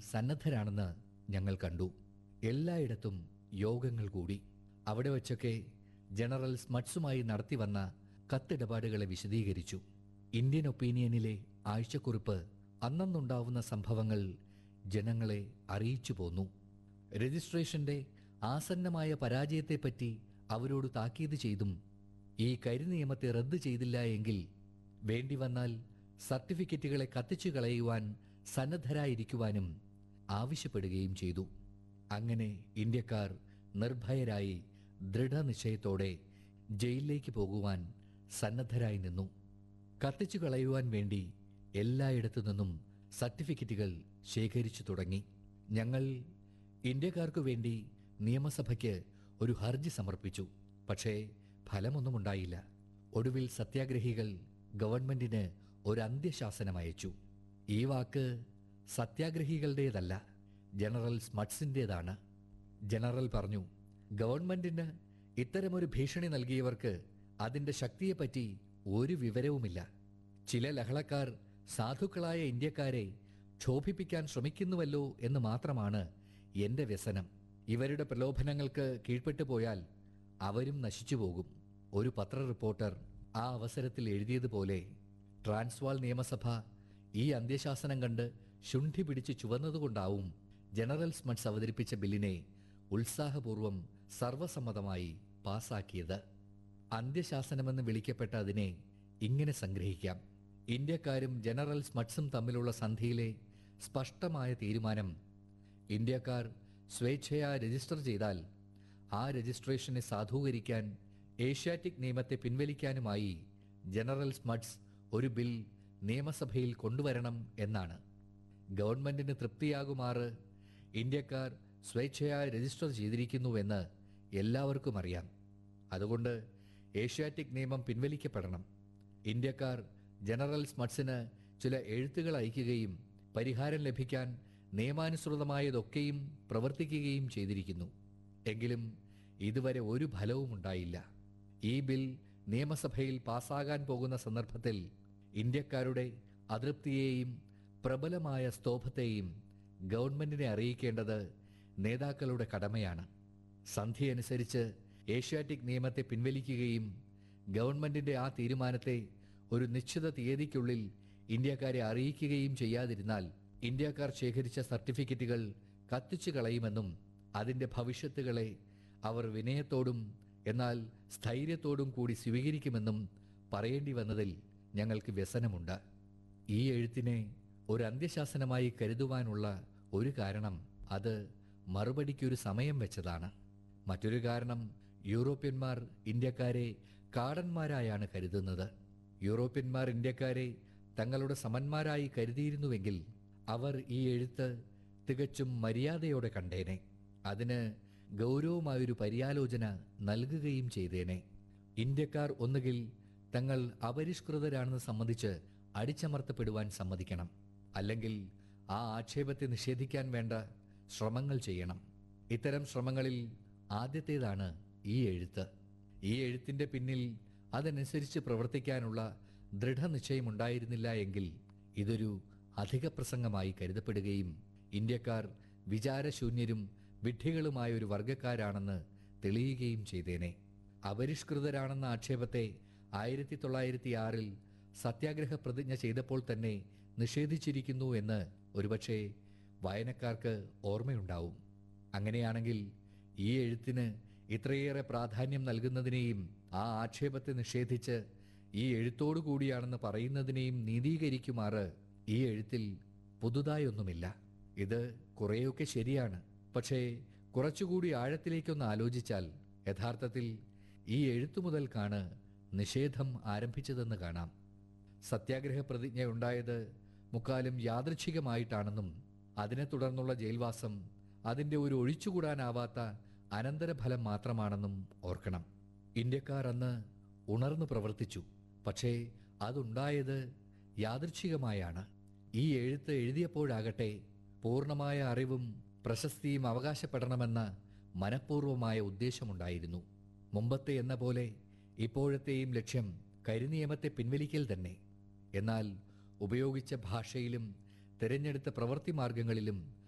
സന്നദ്ധരാണെന്ന് ഞങ്ങൾ കണ്ടു എല്ലായിടത്തും യോഗങ്ങൾ കൂടി അവിടെ വച്ചൊക്കെ ജനറൽ സ്മട്സുമായി നടത്തിവന്ന കത്തിടപാടുകളെ വിശദീകരിച്ചു ഇന്ത്യൻ ഒപ്പീനിയനിലെ ആഴ്ചക്കുറിപ്പ് അന്നന്നുണ്ടാവുന്ന സംഭവങ്ങൾ ജനങ്ങളെ അറിയിച്ചു പോന്നു രജിസ്ട്രേഷന്റെ ആസന്നമായ പരാജയത്തെപ്പറ്റി അവരോട് താക്കീത് ചെയ്തും ഈ കരിനിയമത്തെ റദ്ദ് ചെയ്തില്ല എങ്കിൽ വേണ്ടി വന്നാൽ സർട്ടിഫിക്കറ്റുകളെ കത്തിച്ചു കളയുവാൻ സന്നദ്ധരായിരിക്കുവാനും ആവശ്യപ്പെടുകയും ചെയ്തു അങ്ങനെ ഇന്ത്യക്കാർ നിർഭയരായി ദൃഢനിശ്ചയത്തോടെ ജയിലിലേക്ക് പോകുവാൻ സന്നദ്ധരായി നിന്നു കത്തിച്ചു കളയുവാൻ വേണ്ടി എല്ലായിടത്തു നിന്നും സർട്ടിഫിക്കറ്റുകൾ ശേഖരിച്ചു തുടങ്ങി ഞങ്ങൾ ഇന്ത്യക്കാർക്കു വേണ്ടി നിയമസഭയ്ക്ക് ഒരു ഹർജി സമർപ്പിച്ചു പക്ഷേ ഫലമൊന്നുമുണ്ടായില്ല ഒടുവിൽ സത്യാഗ്രഹികൾ ഗവൺമെന്റിന് ഒരു അന്ത്യശാസനം അയച്ചു ഈ വാക്ക് സത്യാഗ്രഹികളുടേതല്ല ജനറൽ സ്മട്സിൻ്റെതാണ് ജനറൽ പറഞ്ഞു ഗവൺമെന്റിന് ഇത്തരമൊരു ഭീഷണി നൽകിയവർക്ക് അതിന്റെ ശക്തിയെപ്പറ്റി ഒരു വിവരവുമില്ല ചില ലഹളക്കാർ സാധുക്കളായ ഇന്ത്യക്കാരെ ക്ഷോഭിപ്പിക്കാൻ ശ്രമിക്കുന്നുവല്ലോ എന്ന് മാത്രമാണ് എന്റെ വ്യസനം ഇവരുടെ പ്രലോഭനങ്ങൾക്ക് കീഴ്പ്പെട്ടു പോയാൽ അവരും നശിച്ചു പോകും ഒരു പത്ര റിപ്പോർട്ടർ ആ അവസരത്തിൽ എഴുതിയതുപോലെ ട്രാൻസ്വാൾ നിയമസഭ ഈ അന്ത്യശാസനം കണ്ട് ശുണ്ഠി പിടിച്ച് ചുവന്നതുകൊണ്ടാവും ജനറൽ സ്മട്സ് അവതരിപ്പിച്ച ബില്ലിനെ ഉത്സാഹപൂർവം സർവസമ്മതമായി പാസാക്കിയത് അന്ത്യശാസനമെന്ന് വിളിക്കപ്പെട്ട അതിനെ ഇങ്ങനെ സംഗ്രഹിക്കാം ഇന്ത്യക്കാരും ജനറൽ സ്മട്സും തമ്മിലുള്ള സന്ധിയിലെ സ്പഷ്ടമായ തീരുമാനം ഇന്ത്യക്കാർ സ്വേച്ഛയാ രജിസ്റ്റർ ചെയ്താൽ ആ രജിസ്ട്രേഷനെ സാധൂകരിക്കാൻ ഏഷ്യാറ്റിക് നിയമത്തെ പിൻവലിക്കാനുമായി ജനറൽ സ്മട്സ് ഒരു ബിൽ നിയമസഭയിൽ കൊണ്ടുവരണം എന്നാണ് ഗവൺമെന്റിന് തൃപ്തിയാകുമാറ് ഇന്ത്യക്കാർ സ്വേച്ഛയാ രജിസ്റ്റർ ചെയ്തിരിക്കുന്നുവെന്ന് എല്ലാവർക്കും അറിയാം അതുകൊണ്ട് ഏഷ്യാറ്റിക് നിയമം പിൻവലിക്കപ്പെടണം ഇന്ത്യക്കാർ ജനറൽ സ്മട്സിന് ചില എഴുത്തുകൾ അയക്കുകയും പരിഹാരം ലഭിക്കാൻ നിയമാനുസൃതമായതൊക്കെയും പ്രവർത്തിക്കുകയും ചെയ്തിരിക്കുന്നു എങ്കിലും ഇതുവരെ ഒരു ഫലവും ഉണ്ടായില്ല ഈ ബിൽ നിയമസഭയിൽ പാസ്സാകാൻ പോകുന്ന സന്ദർഭത്തിൽ ഇന്ത്യക്കാരുടെ അതൃപ്തിയെയും പ്രബലമായ സ്തോഭത്തെയും ഗവൺമെന്റിനെ അറിയിക്കേണ്ടത് നേതാക്കളുടെ കടമയാണ് സന്ധി അനുസരിച്ച് ഏഷ്യാറ്റിക് നിയമത്തെ പിൻവലിക്കുകയും ഗവൺമെന്റിന്റെ ആ തീരുമാനത്തെ ഒരു നിശ്ചിത തീയതിക്കുള്ളിൽ ഇന്ത്യക്കാരെ അറിയിക്കുകയും ചെയ്യാതിരുന്നാൽ ഇന്ത്യക്കാർ ശേഖരിച്ച സർട്ടിഫിക്കറ്റുകൾ കത്തിച്ചു കളയുമെന്നും അതിന്റെ ഭവിഷ്യത്തുകളെ അവർ വിനയത്തോടും എന്നാൽ സ്ഥൈര്യത്തോടും കൂടി സ്വീകരിക്കുമെന്നും പറയേണ്ടി വന്നതിൽ ഞങ്ങൾക്ക് വ്യസനമുണ്ട് ഈ എഴുത്തിനെ ഒരു അന്ത്യശാസനമായി കരുതുവാനുള്ള ഒരു കാരണം അത് മറുപടിക്കൊരു സമയം വെച്ചതാണ് മറ്റൊരു കാരണം യൂറോപ്യന്മാർ ഇന്ത്യക്കാരെ കാടന്മാരായാണ് കരുതുന്നത് യൂറോപ്യന്മാർ ഇന്ത്യക്കാരെ തങ്ങളുടെ സമന്മാരായി കരുതിയിരുന്നുവെങ്കിൽ അവർ ഈ എഴുത്ത് തികച്ചും മര്യാദയോടെ കണ്ടേനെ അതിന് ഗൗരവമായൊരു പര്യാലോചന നൽകുകയും ചെയ്തേനെ ഇന്ത്യക്കാർ ഒന്നുകിൽ തങ്ങൾ അപരിഷ്കൃതരാണെന്ന് സംബന്ധിച്ച് അടിച്ചമർത്തപ്പെടുവാൻ സമ്മതിക്കണം അല്ലെങ്കിൽ ആ ആക്ഷേപത്തെ നിഷേധിക്കാൻ വേണ്ട ശ്രമങ്ങൾ ചെയ്യണം ഇത്തരം ശ്രമങ്ങളിൽ ആദ്യത്തേതാണ് ഈ എഴുത്ത് ഈ എഴുത്തിന്റെ പിന്നിൽ അതനുസരിച്ച് പ്രവർത്തിക്കാനുള്ള ദൃഢനിശ്ചയമുണ്ടായിരുന്നില്ല എങ്കിൽ ഇതൊരു അധിക പ്രസംഗമായി കരുതപ്പെടുകയും ഇന്ത്യക്കാർ വിചാരശൂന്യരും വിഡ്ഢികളുമായ ഒരു വർഗക്കാരാണെന്ന് തെളിയുകയും ചെയ്തേനെ അപരിഷ്കൃതരാണെന്ന ആക്ഷേപത്തെ ആയിരത്തി തൊള്ളായിരത്തി ആറിൽ സത്യാഗ്രഹ പ്രതിജ്ഞ ചെയ്തപ്പോൾ തന്നെ നിഷേധിച്ചിരിക്കുന്നു എന്ന് ഒരുപക്ഷെ വായനക്കാർക്ക് ഓർമ്മയുണ്ടാവും അങ്ങനെയാണെങ്കിൽ ഈ എഴുത്തിന് ഇത്രയേറെ പ്രാധാന്യം നൽകുന്നതിനെയും ആ ആക്ഷേപത്തെ നിഷേധിച്ച് ഈ എഴുത്തോടു കൂടിയാണെന്ന് പറയുന്നതിനെയും നീതീകരിക്കുമാറ് ഈ എഴുത്തിൽ പുതുതായൊന്നുമില്ല ഇത് കുറേയൊക്കെ ശരിയാണ് പക്ഷേ കുറച്ചുകൂടി ആഴത്തിലേക്കൊന്ന് ആലോചിച്ചാൽ യഥാർത്ഥത്തിൽ ഈ എഴുത്തു മുതൽക്കാണ് നിഷേധം ആരംഭിച്ചതെന്ന് കാണാം സത്യാഗ്രഹ പ്രതിജ്ഞ ഉണ്ടായത് മുക്കാലും യാദൃച്ഛികമായിട്ടാണെന്നും അതിനെ തുടർന്നുള്ള ജയിൽവാസം അതിന്റെ ഒരു ഒഴിച്ചുകൂടാനാവാത്ത അനന്തരഫലം മാത്രമാണെന്നും ഓർക്കണം ഇന്ത്യക്കാർ അന്ന് ഉണർന്നു പ്രവർത്തിച്ചു പക്ഷേ അതുണ്ടായത് യാദൃച്ഛികമായാണ് ഈ എഴുത്ത് എഴുതിയപ്പോഴാകട്ടെ പൂർണ്ണമായ അറിവും പ്രശസ്തിയും അവകാശപ്പെടണമെന്ന മനഃപൂർവമായ ഉദ്ദേശമുണ്ടായിരുന്നു മുമ്പത്തെ എന്ന പോലെ ഇപ്പോഴത്തെയും ലക്ഷ്യം കരിനിയമത്തെ പിൻവലിക്കൽ തന്നെ എന്നാൽ ഉപയോഗിച്ച ഭാഷയിലും തിരഞ്ഞെടുത്ത പ്രവൃത്തി മാർഗങ്ങളിലും